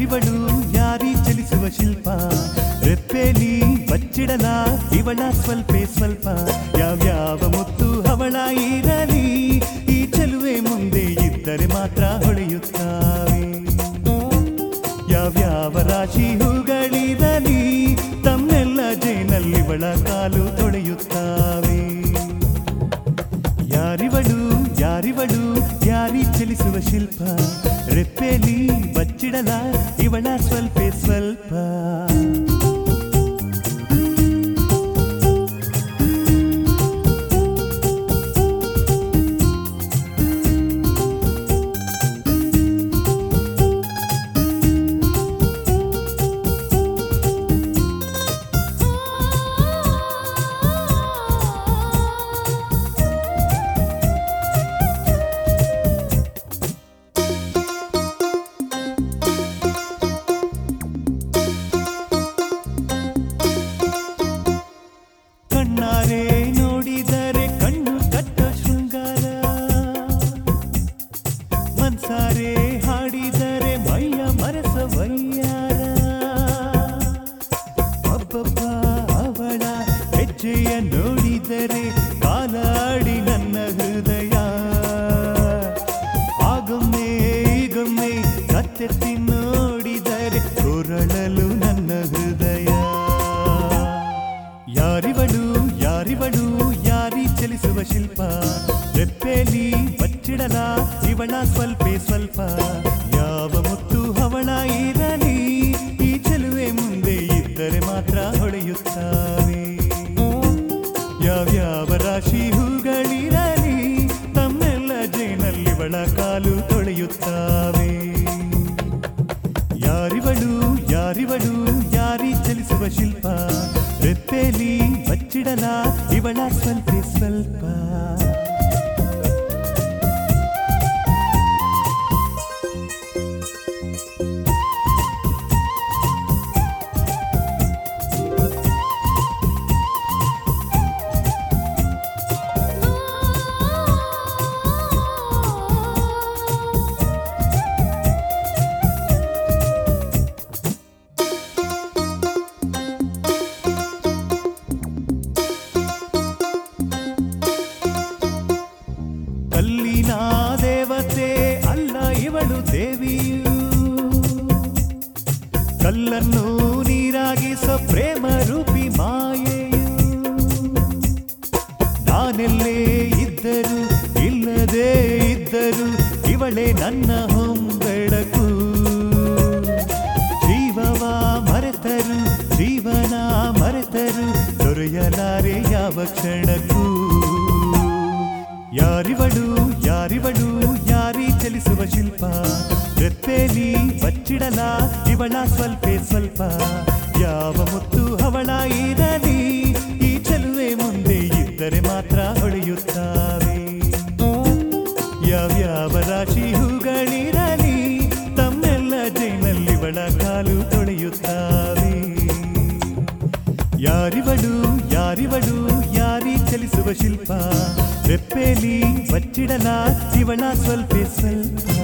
ಯಾರಿವಳು ಯಾರಿ ಚಲಿಸುವ ಶಿಲ್ಪ ರೆಪ್ಪೇಲಿ ಬಚ್ಚಿಡಲ ಇವಳ ಸ್ವಲ್ಪೇ ಸ್ವಲ್ಪ ಯಾವ್ಯಾವ ಮುತ್ತು ಅವಳ ಇರಲಿ ಈ ಚೆಲುವೆ ಮುಂದೆ ಇದ್ದರೆ ಮಾತ್ರ ಹೊಳೆಯುತ್ತಾವೆ ಯಾವ್ಯಾವ ರಾಶಿ ಹೂಗಳಿರಲಿ ತಮ್ಮೆಲ್ಲ ಜೇನಲ್ಲಿವಳ ಕಾಲು ತೊಳೆಯುತ್ತಾವೆ ಯಾರಿವಳು ಯಾರಿವಳು ಯಾರಿ ಚಲಿಸುವ ಶಿಲ್ಪ ರೆಪ್ಪೆಲಿ ಬಚ್ಚಿಡಲ ಇವಳ ಸ್ವಲ್ಪೇ ಸ್ವಲ್ಪ ಕಣ್ಣಾರೆ ನೋಡಿದರೆ ಕಣ್ಣು ಕಟ್ಟ ಶೃಂಗಾರ ಮನ್ಸಾರೆ ಹಾಡಿದರೆ ಮೈಯ ಮರಸ ವಯ್ಯಾರ ಅಬ್ಬಬ್ಬ ಅವಳ ಹೆಜ್ಜೆಯ ನೋಡಿದರೆ ಕಾಲಾಡಿ ನನ್ನ ಹೃದಯ ಆಗೊಮ್ಮೆ ಈಗೊಮ್ಮೆ ಕತ್ತೆತ್ತಿ ನೋಡಿದರೆ ಕೊರಳಲು ನನ್ನ ಹೃದಯ ಯಾರಿವಳು ಯಾರಿವಳು ಯಾರಿ ಚಲಿಸುವ ಶಿಲ್ಪ ರೆಪ್ಪೆಲಿ ಬಚ್ಚಿಡಲ ಇವಳ ಸ್ವಲ್ಪೇ ಸ್ವಲ್ಪ ಯಾವ ಮುತ್ತು ಅವಳ ಇರಲಿ ಈ ಚೆಲುವೆ ಮುಂದೆ ಇದ್ದರೆ ಮಾತ್ರ ಹೊಳೆಯುತ್ತಾವೆ ಯಾವ್ಯಾವ ರಾಶಿ ಹೂಗಳಿರಲಿ ತಮ್ಮೆಲ್ಲ ಜೇನಲ್ಲಿವಳ ಕಾಲು ತೊಳೆಯುತ್ತಾವೆ ಯಾರಿವಳು ಯಾರಿವಳು ಯಾರಿ ಚಲಿಸುವ ಶಿಲ್ಪ ರೆಪ್ಪೆಲಿ ಬಚ್ಚಿಡಲ ಇವಳ ಸ್ವಲ್ಪೇ ಸ್ವಲ್ಪ ಕಲ್ಲಿನ ದೇವತೆ ಅಲ್ಲ ಇವಳು ದೇವಿಯು ಕಲ್ಲನ್ನು ನೀರಾಗಿಸೋ ಪ್ರೇಮ ರೂಪಿ ಮಾಯೆಯು ನಾನೆಲ್ಲೇ ಇದ್ದರು ಇಲ್ಲದೇ ಇದ್ದರು ಇವಳೇ ನನ್ನ ಹೊಂಬೆಳಕು ಜೀವವ ಮರೆತರು ಜೀವನ ಮರೆತರು ದೊರೆಯಲಾರೆ ಯಾವ ಕ್ಷಣಕ್ಕೂ ಯಾರಿವಳು ಯಾರಿವಳು ಯಾರಿ ಚಲಿಸುವ ಶಿಲ್ಪ ರೆಪ್ಪೆಲಿ ಬಚ್ಚಿಡಲ ಇವಳ ಸ್ವಲ್ಪೇ ಸ್ವಲ್ಪ ಯಾವ ಮುತ್ತು ಅವಳ ಇರಲಿ ಈ ಚೆಲುವೆ ಮುಂದೆ ಇದ್ದರೆ ಮಾತ್ರ ಹೊಳೆಯುತ್ತಾವೆ ಯಾವ್ಯಾವ ರಾಶಿ ಹೂಗಳಿರಲಿ ತಮ್ಮೆಲ್ಲ ಜೈನಲ್ಲಿವಳ ಕಾಲು ತೊಳೆಯುತ್ತಾವೆ ಯಾರಿವಳು ಯಾರಿವಳು ಯಾರಿ ಚಲಿಸುವ ಶಿಲ್ಪ ರೆಪ್ಪೆಲಿ ಬಚ್ಚಿಡಲ ಇವಳ ಸ್ವಲ್ಪೇ ಸ್ವಲ್ಪ